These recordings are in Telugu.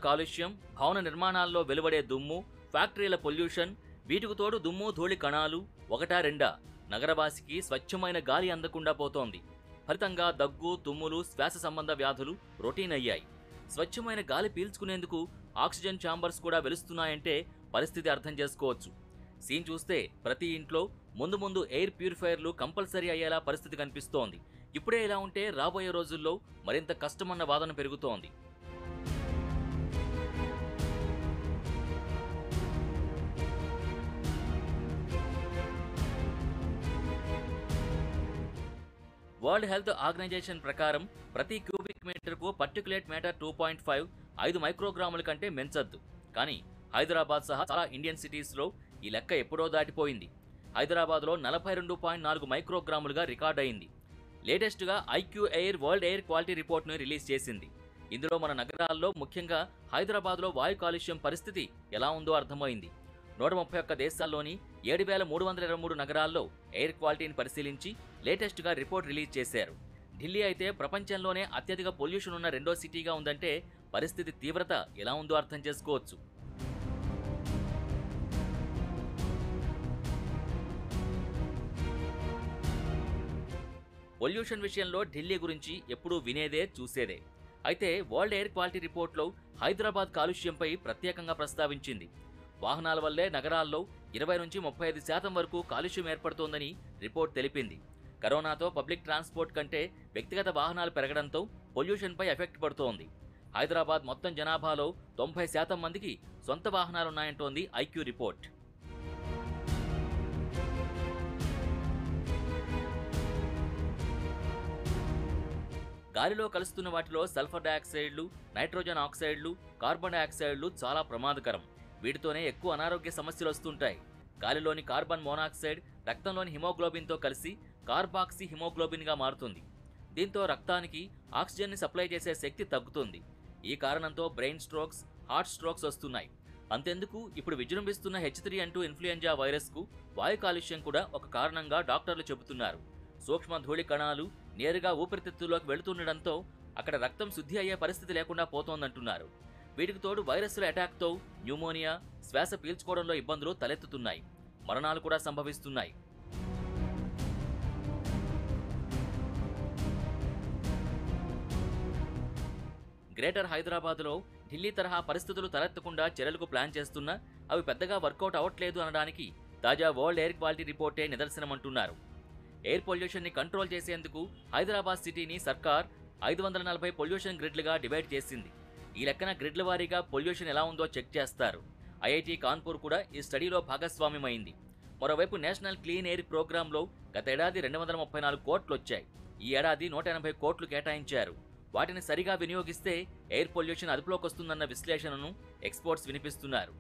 కాలుష్యం భవన నిర్మాణాల్లో వెలువడే దుమ్ము ఫ్యాక్టరీల పొల్యూషన్ వీటికి తోడు దుమ్ము ధూళి కణాలు ఒకటా రెండా నగరవాసికి స్వచ్ఛమైన గాలి అందకుండా పోతోంది ఫలితంగా దగ్గు తుమ్ములు శ్వాస సంబంధ వ్యాధులు రొటీన్ అయ్యాయి స్వచ్ఛమైన గాలి పీల్చుకునేందుకు ఆక్సిజన్ ఛాంబర్స్ కూడా వెలుస్తున్నాయంటే పరిస్థితి అర్థం చేసుకోవచ్చు సీన్ చూస్తే ప్రతి ఇంట్లో ముందు ముందు ఎయిర్ ప్యూరిఫైయర్లు కంపల్సరీ అయ్యేలా పరిస్థితి కనిపిస్తోంది ఇప్పుడే ఇలా ఉంటే రాబోయే రోజుల్లో మరింత కష్టమన్న వాదన పెరుగుతోంది వరల్డ్ హెల్త్ ఆర్గనైజేషన్ ప్రకారం ప్రతి క్యూబిక్ మీటర్కు particulate matter two point five ఐదు మైక్రోగ్రాముల కంటే పెంచొద్దు కానీ హైదరాబాద్ సహా చాలా ఇండియన్ సిటీస్లో ఈ లెక్క ఎప్పుడో దాటిపోయింది హైదరాబాద్లో నలభై రెండు పాయింట్ నాలుగు మైక్రోగ్రాములుగా రికార్డ్ అయింది లేటెస్ట్గా IQ air world air quality రిపోర్ట్ను రిలీజ్ చేసింది ఇందులో మన నగరాల్లో ముఖ్యంగా హైదరాబాద్లో వాయు కాలుష్యం పరిస్థితి ఎలా ఉందో అర్థమైంది నూట ముప్పై ఒక్క దేశాల్లోని ఏడు వేల మూడు వందల ఇరవై మూడు నగరాల్లో ఎయిర్ క్వాలిటీని పరిశీలించి లేటెస్ట్గా రిపోర్ట్ రిలీజ్ చేశారు ఢిల్లీ అయితే ప్రపంచంలోనే అత్యధిక పొల్యూషన్ ఉన్న రెండో సిటీగా ఉందంటే పరిస్థితి తీవ్రత ఎలా ఉందో అర్థం చేసుకోవచ్చు పొల్యూషన్ విషయంలో ఢిల్లీ గురించి ఎప్పుడూ వినేదే చూసేదే అయితే వరల్డ్ ఎయిర్ క్వాలిటీ రిపోర్ట్లో హైదరాబాద్ కాలుష్యంపై ప్రత్యేకంగా ప్రస్తావించింది వాహనాల వల్లే నగరాల్లో ఇరవై నుంచి ముప్పై ఐదు శాతం వరకు కాలుష్యం ఏర్పడుతోందని రిపోర్ట్ తెలిపింది కరోనాతో పబ్లిక్ ట్రాన్స్పోర్ట్ కంటే వ్యక్తిగత వాహనాలు పెరగడంతో పొల్యూషన్పై ఎఫెక్ట్ పడుతోంది హైదరాబాద్ మొత్తం జనాభాలో తొంభై శాతం మందికి సొంత వాహనాలున్నాయంటోంది ఐక్యూ రిపోర్ట్ గాలిలో కలుస్తున్న వాటిలో సల్ఫర్ డయాక్సైడ్లు నైట్రోజన్ ఆక్సైడ్లు కార్బన్ డయాక్సైడ్లు చాలా ప్రమాదకరం వీటితోనే ఎక్కువ అనారోగ్య సమస్యలు వస్తుంటాయి గాలిలోని కార్బన్ మోనాక్సైడ్ రక్తంలోని హిమోగ్లోబిన్తో కలిసి కార్బాక్సీ హిమోగ్లోబిన్గా మారుతుంది దీంతో రక్తానికి ఆక్సిజన్ని సప్లై చేసే శక్తి తగ్గుతుంది ఈ కారణంతో బ్రెయిన్ స్ట్రోక్స్ హార్ట్ స్ట్రోక్స్ వస్తున్నాయి అంతెందుకు ఇప్పుడు విజృంభిస్తున్న హెచ్ త్రీ అంటూ ఇన్ఫ్లుయెంజా వైరస్కు వాయు కాలుష్యం కూడా ఒక కారణంగా డాక్టర్లు చెబుతున్నారు సూక్ష్మ ధూళి కణాలు నేరుగా ఊపిరితిత్తుల్లోకి వెళుతుండడంతో అక్కడ రక్తం శుద్ధి అయ్యే పరిస్థితి లేకుండా పోతోందంటున్నారు వీటికి తోడు వైరస్ల అటాక్తో న్యూమోనియా శ్వాస పీల్చుకోవడంలో ఇబ్బందులు తలెత్తుతున్నాయి మరణాలు కూడా సంభవిస్తున్నాయి గ్రేటర్ హైదరాబాద్లో ఢిల్లీ తరహా పరిస్థితులు తలెత్తకుండా చర్యలకు ప్లాన్ చేస్తున్నా అవి పెద్దగా వర్కౌట్ అవ్వట్లేదు అనడానికి తాజా వరల్డ్ ఎయిర్ క్వాలిటీ రిపోర్టే నిదర్శనమంటున్నారు ఎయిర్ పొల్యూషన్ని కంట్రోల్ చేసేందుకు హైదరాబాద్ సిటీని సర్కార్ ఐదు వందల నలభై పొల్యూషన్ గ్రిడ్లుగా డివైడ్ చేసింది ఈ లెక్కన గ్రిడ్ల వారీగా పొల్యూషన్ ఎలా ఉందో చెక్ చేస్తారు ఐఐటి కాన్పూర్ కూడా ఈ స్టడీలో భాగస్వామ్యమైంది మరోవైపు నేషనల్ క్లీన్ ఎయిర్ ప్రోగ్రాంలో గతేడాది రెండు వందల ముప్పై నాలుగు కోట్లు వచ్చాయి ఈ ఏడాది నూట ఎనభై కోట్లు కేటాయించారు వాటిని సరిగా వినియోగిస్తే ఎయిర్ పొల్యూషన్ అదుపులోకి వస్తుందన్న విశ్లేషణను ఎక్స్పర్ట్స్ వినిపిస్తున్నారు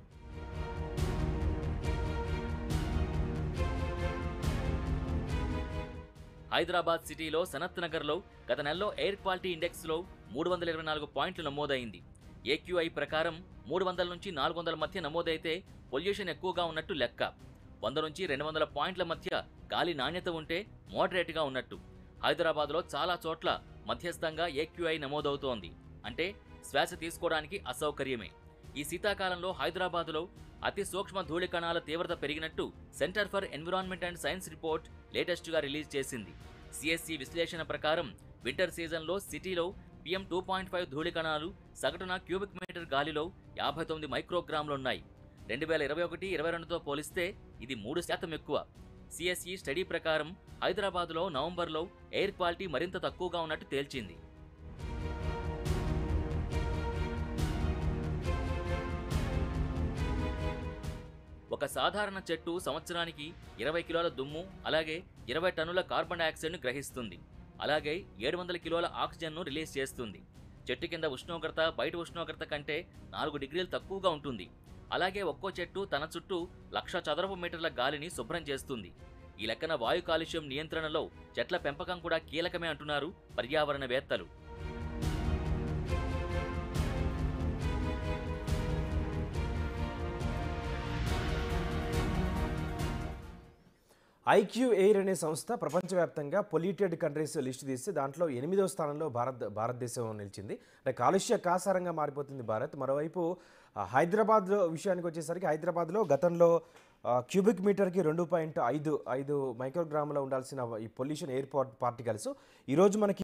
హైదరాబాద్ సిటీలో సనత్ నగర్లో గత నెలలో ఎయిర్ క్వాలిటీ ఇండెక్స్లో మూడు వందల ఇరవై నాలుగు పాయింట్లు నమోదైంది ఏక్యూఐ ప్రకారం మూడు వందల నుంచి నాలుగు వందల మధ్య నమోదైతే పొల్యూషన్ ఎక్కువగా ఉన్నట్టు లెక్క వంద నుంచి రెండు వందల పాయింట్ల మధ్య గాలి నాణ్యత ఉంటే మోడరేట్గా ఉన్నట్టు హైదరాబాద్లో చాలా చోట్ల మధ్యస్థంగా ఏక్యూఐ నమోదవుతోంది అంటే శ్వాస తీసుకోవడానికి అసౌకర్యమే ఈ శీతాకాలంలో హైదరాబాదులో అతి సూక్ష్మ ధూళి కణాల తీవ్రత పెరిగినట్టు centre for environment and science report లేటెస్ట్గా రిలీజ్ చేసింది సిఎస్సి విశ్లేషణ ప్రకారం వింటర్ సీజన్లో సిటీలో పిఎం టూ పాయింట్ ఫైవ్ ధూళి కణాలు సగటున క్యూబిక్ మీటర్ గాలిలో యాభై తొమ్మిది మైక్రోగ్రాములున్నాయి రెండు వేల ఇరవై ఒకటి ఇరవై రెండుతో పోలిస్తే ఇది మూడు శాతం ఎక్కువ సిఎస్ఈ స్టడీ ప్రకారం హైదరాబాద్లో నవంబర్లో ఎయిర్ క్వాలిటీ మరింత తక్కువగా ఉన్నట్టు తేల్చింది ఒక సాధారణ చెట్టు సంవత్సరానికి ఇరవై కిలోల దుమ్ము అలాగే ఇరవై టన్నుల కార్బన్ డయాక్సైడ్ను గ్రహిస్తుంది అలాగే ఏడు వందల కిలోల ఆక్సిజన్ను రిలీజ్ చేస్తుంది చెట్టు కింద ఉష్ణోగ్రత బయట ఉష్ణోగ్రత కంటే నాలుగు డిగ్రీలు తక్కువగా ఉంటుంది అలాగే ఒక్కో చెట్టు తన చుట్టూ లక్ష చదరపు మీటర్ల గాలిని శుభ్రం చేస్తుంది ఈ లెక్కన వాయు కాలుష్యం నియంత్రణలో చెట్ల పెంపకం కూడా కీలకమే అంటున్నారు పర్యావరణవేత్తలు ఐక్యూ ఎయిర్ అనే సంస్థ ప్రపంచవ్యాప్తంగా పొల్యూటెడ్ కంట్రీస్ లిస్ట్ తీస్తే దాంట్లో ఎనిమిదవ స్థానంలో భారత్ భారతదేశం నిలిచింది అంటే కాలుష్య కాసారంగా మారిపోతుంది భారత్ మరోవైపు ఆ, హైదరాబాద్ విషయానికి వచ్చేసరికి హైదరాబాద్లో గతంలో ఆ, క్యూబిక్ మీటర్కి రెండు పాయింట్ ఐదు ఐదు మైక్రోగ్రాముల ఉండాల్సిన ఈ పొల్యూషన్ ఎయిర్ పార్టికల్స్ ఈరోజు మనకి